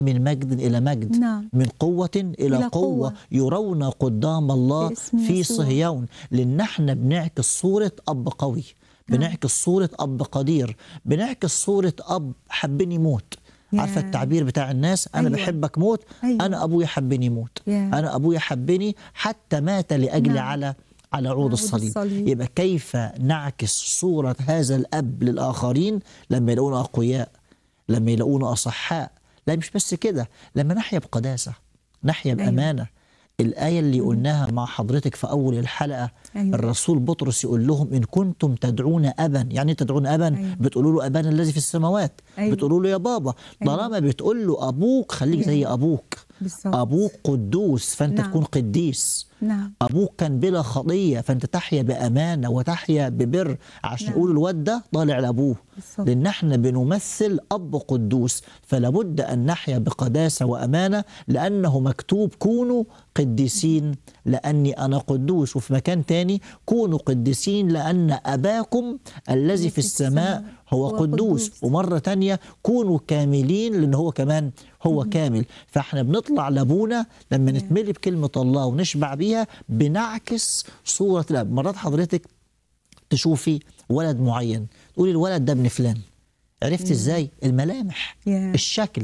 من مجد إلى مجد نعم. من قوة إلى, إلى قوة. قوة. يرون قدام الله باسم في يسوع. صهيون لأن احنا بنعكس صورة أب قوي بنعكس صورة أب قدير بنعكس صورة أب حبني موت عارفة يا. التعبير بتاع الناس أنا أيوة. بحبك موت أيوة. أنا أبويا حبني موت يا. أنا أبويا حبني حتى مات لأجلي نعم. على على عود عود الصليب. الصليب. يبقى كيف نعكس صورة هذا الأب للآخرين لما يلاقونا أقوياء لما يلاقونا أصحاء لا مش بس كده لما نحيا بقداسة نحيا أيوة. بأمانة الآية اللي قلناها مع حضرتك في أول الحلقة أيوة. الرسول بطرس يقول لهم إن كنتم تدعون أبا يعني إيه تدعون أبا أيوة. بتقولوا له أبانا الذي في السماوات أيوة. بتقولوا له يا بابا طالما بتقول له أبوك خليك زي أبوك بالظبط. أبوك قدوس فأنت نعم. تكون قديس نعم ابوك كان بلا خطيه فانت تحيا بامانه وتحيا ببر عشان نعم. يقولوا الواد ده طالع لابوه بالظبط. لان احنا بنمثل اب قدوس فلا بد ان نحيا بقداسه وامانه لانه مكتوب كونوا قديسين لاني انا قدوس وفي مكان تاني كونوا قديسين لان اباكم الذي في السماء هو هو قدوس قدوس. ومره تانية كونوا كاملين لان هو كمان هو كامل فاحنا بنطلع لابونا لما نتملي بكلمه الله ونشبع بيها بنعكس صوره الاب مرات حضرتك تشوفي ولد معين تقولي الولد ده ابن فلان عرفت ازاي الملامح يا. الشكل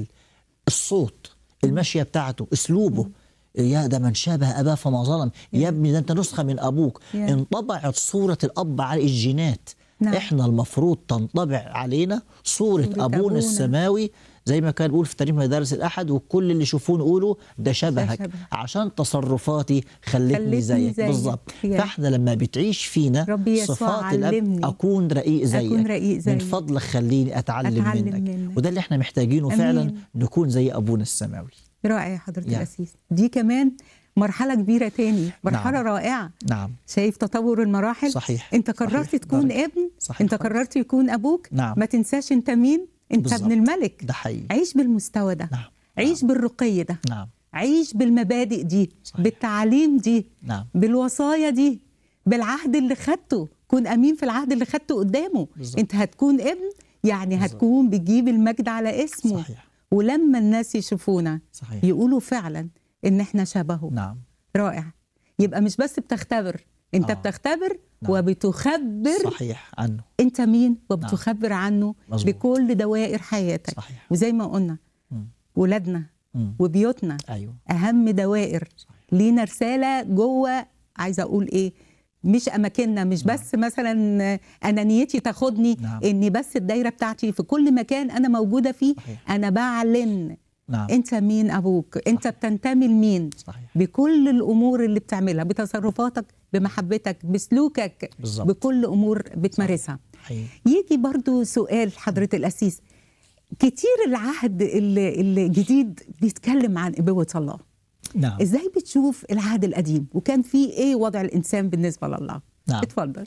الصوت المشيه بتاعته اسلوبه يا ده من شابه اباه فما ظلم يا ابني ده انت نسخه من ابوك يا. انطبعت صوره الاب على الجينات نعم. احنا المفروض تنطبع علينا صوره, صورة ابونا, أبونا. السماوي زي ما كان بيقول في تاريخ مدارس الاحد وكل اللي يشوفوه يقولوا ده شبهك شبهك. عشان تصرفاتي خلتني, خلتني زيك زيك. بالظبط يا. فاحنا لما بتعيش فينا ربي يسوع صفات الاب علمني. اكون رقيق زيك أكون رقيق من زيك. فضلك خليني اتعلم, أتعلم منك. منك. وده اللي احنا محتاجينه أمين. فعلا نكون زي ابونا السماوي رائع يا حضرة يا. الأسيس دي كمان مرحلة كبيرة تاني مرحلة نعم. رائعة نعم شايف تطور المراحل صحيح. انت قررت صحيح. تكون درجة. ابن صحيح انت خالص. قررت يكون ابوك نعم. ما تنساش انت مين انت بالظبط. ابن الملك ده حقيقي عيش بالمستوى ده نعم. عيش بالرقي ده نعم عيش بالمبادئ دي صحيح. بالتعاليم دي نعم بالوصايا دي بالعهد اللي خدته كن امين في العهد اللي خدته قدامه بالظبط. انت هتكون ابن يعني بالظبط. هتكون بتجيب المجد على اسمه صحيح ولما الناس يشوفونا صحيح يقولوا فعلا ان احنا شبهه نعم رائع يبقى مش بس بتختبر انت آه. آه. بتختبر نعم. وبتخبر صحيح عنه انت مين وبتخبر عنه مظبوط. بكل دوائر حياتك صحيح وزي ما قلنا مم. ولادنا مم. وبيوتنا ايوه اهم دوائر صحيح. لينا رساله جوه عايزه اقول ايه مش اماكننا مش بس مثلا انانيتي تاخدني نعم. اني بس الدايره بتاعتي في كل مكان انا موجوده فيه صحيح. انا بعلن نعم انت مين ابوك انت بتنتمي لمين صحيح بكل الامور اللي بتعملها بتصرفاتك بمحبتك بسلوكك بالظبط. بكل امور بتمارسها حقيقي يجي برضو سؤال حضرة الأسيس كتير العهد ال- الجديد بيتكلم عن إبوة الله نعم إزاي بتشوف العهد القديم وكان فيه إيه وضع الإنسان بالنسبة لله نعم. اتفضل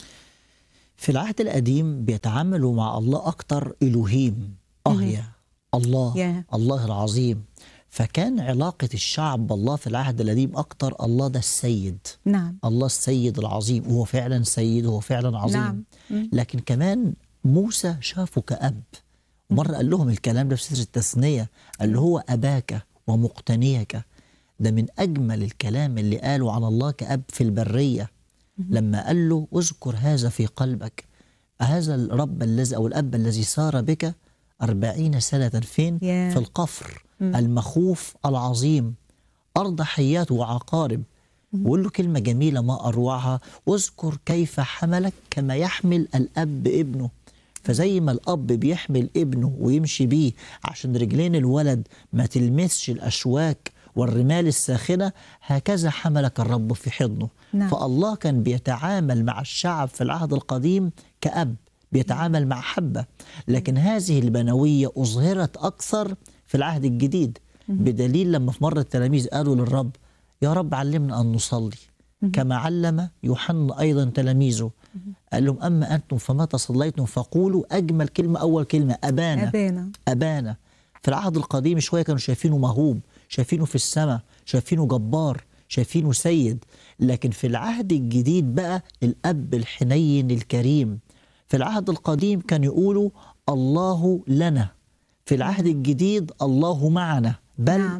في العهد القديم بيتعاملوا مع الله أكتر إلهيم أهيا الله يا. الله العظيم فكان علاقة الشعب بالله في العهد القديم أكتر الله ده السيد نعم الله السيد العظيم وهو فعلا سيد وهو فعلا عظيم نعم. مم. لكن كمان موسى شافه كأب مرة قال لهم الكلام ده في سفر التثنية قال له هو أباك ومقتنيك ده من أجمل الكلام اللي قاله عن الله كأب في البرية لما قال له اذكر هذا في قلبك هذا الرب الذي أو الأب الذي سار بك أربعين سنة فين؟ يا. في القفر المخوف العظيم أرض حيات وعقارب وقول له كلمة جميلة ما أروعها اذكر كيف حملك كما يحمل الأب ابنه فزي ما الأب بيحمل ابنه ويمشي بيه عشان رجلين الولد ما تلمسش الأشواك والرمال الساخنة هكذا حملك الرب في حضنه نعم. فالله كان بيتعامل مع الشعب في العهد القديم كأب بيتعامل مع حبة لكن هذه البنوية أظهرت أكثر في العهد الجديد بدليل لما في مرة التلاميذ قالوا للرب يا رب علمنا أن نصلي كما علم يوحنا أيضا تلاميذه قال لهم أما أنتم فمتى صليتم فقولوا أجمل كلمة أول كلمة أبانا أبانا أبانا في العهد القديم شوية كانوا شايفينه مهوب شايفينه في السماء شايفينه جبار شايفينه سيد لكن في العهد الجديد بقى الأب الحنين الكريم في العهد القديم كانوا يقولوا الله لنا في العهد الجديد الله معنا بل نعم.